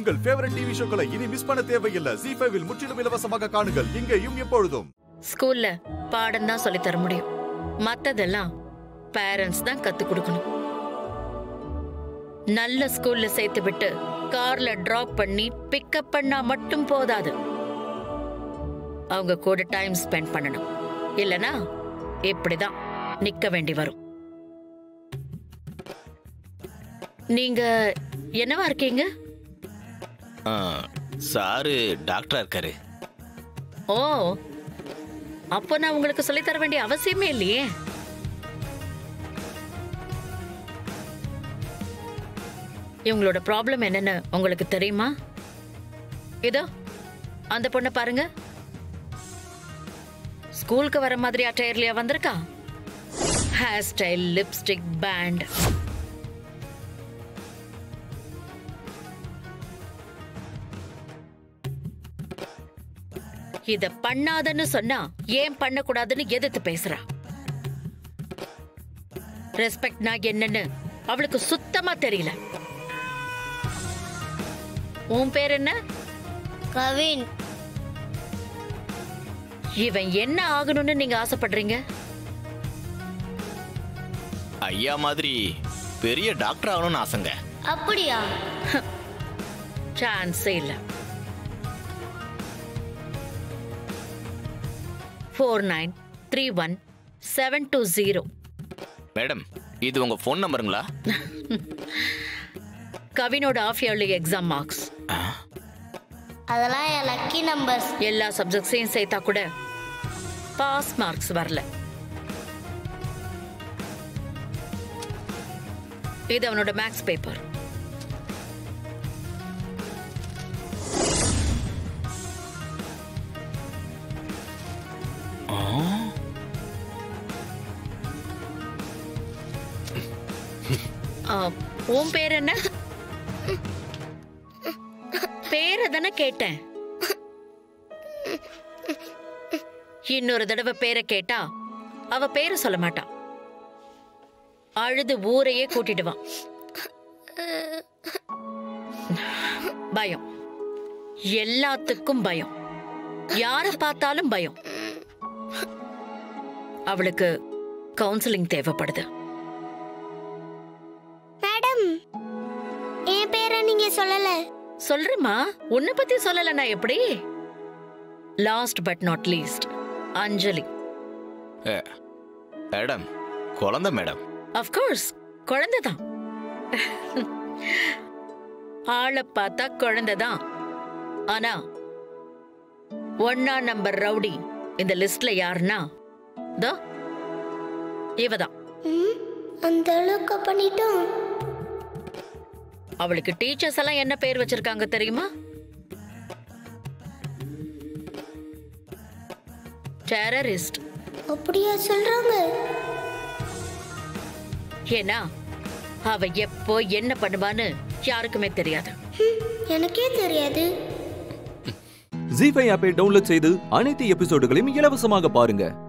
உங்கள் favourite TV ஷோக்களை இனி miss பண்ண தேவையில்லை ஜி ஃபைவில் முற்றிலும் இலவசமாக காணுங்கள் இங்கேயும் எப்பொழுதும் ஸ்கூல்ல பாடம் தான் சொல்லி தர முடியும் மத்ததெல்லாம் பேரண்ட்ஸ் தான் கத்து கொடுக்கணும் நல்ல ஸ்கூல்ல சேர்த்து விட்டு கார்ல டிராப் பண்ணி பிக்கப் பண்ணா மட்டும் போதாது அவங்க கூட டைம் ஸ்பெண்ட் பண்ணணும் இல்லனா இப்படிதான் நிக்க வேண்டி வரும் நீங்க என்னவா இருக்கீங்க ஆ, சாரு டாக்டரா இருக்காரு ஓ அப்போ நான் உங்களுக்கு சொல்லித் தர வேண்டிய அவசியமே இல்லையே இவங்களோட ப்ராப்ளம் என்னன்னு உங்களுக்கு தெரியுமா இதோ அந்த பொண்ணை பாருங்க ஸ்கூலுக்கு வர மாதிரி அட்டையர்லயா வந்திருக்கா ஹேர் ஸ்டைல் லிப்ஸ்டிக் பேண்ட் இத பண்ணாதன்னு சொன்னா ஏன் பண்ணக்கூடாதுன்னு எதிர்த்து பேசுறா ரெஸ்பெக்ட்னா என்னன்னு அவளுக்கு சுத்தமா தெரியல உன் பேர் என்ன கவின் இவன் என்ன ஆகணும்னு நீங்க ஆசைப்படுறீங்க ஐயா மாதிரி பெரிய டாக்டர் ஆகணும்னு ஆசைங்க அப்படியா சான்ஸே இல்ல four nine three one seven two zero madam இது உங்க ஃபோன் நம்பருங்களா கவினோட ஆஃப் இயர்லி எக்ஸாம் மார்க்ஸ் அதெல்லாம் என் லக்கி நம்பர்ஸ் எல்லா சப்ஜெக்ட்ஸையும் சேர்த்தா கூட பாஸ் மார்க்ஸ் வரல இது அவனோட மேக்ஸ் பேப்பர் உன் பேர் என்ன பேரை தானே கேட்டேன் இன்னொரு தடவை பேரை கேட்டா அவ பேரை சொல்ல மாட்டா அழுது ஊரையே கூட்டிடுவான் பயம் எல்லாத்துக்கும் பயம் யார பார்த்தாலும் பயம் அவளுக்கு கவுன்சிலிங் தேவைப்படுது மேடம் என் பேரை நீங்க சொல்லல சொல்றேம்மா உன்னை பத்தி சொல்லலன்னா எப்படி last but not least Anjali ஏ, மேடம் குழந்தை மேடம் அஃப்கோர்ஸ் குழந்தைதான் ஆளை பார்த்தா குழந்தைதான் ஆனா ஒன்னா நம்பர் ரவுடி இந்த லிஸ்ட்ல யாருன்னா தோ இவதான் ம், அந்த அளவுக்கு பண்ணிட்டோம் அவளுக்கு டீச்சர்ஸ் எல்லாம் என்ன பேர் வச்சிருக்காங்க தெரியுமா டெரரிஸ்ட் அப்படியா சொல்றாங்க ஏன்னா அவ எப்போ என்ன பண்ணுவான்னு யாருக்குமே தெரியாது ம், எனக்கே தெரியாது ஜி ஃபைவ் ஆப்பை டவுன்லோட் செய்து அனைத்து எபிசோடுகளையும் இலவசமாக பாருங்க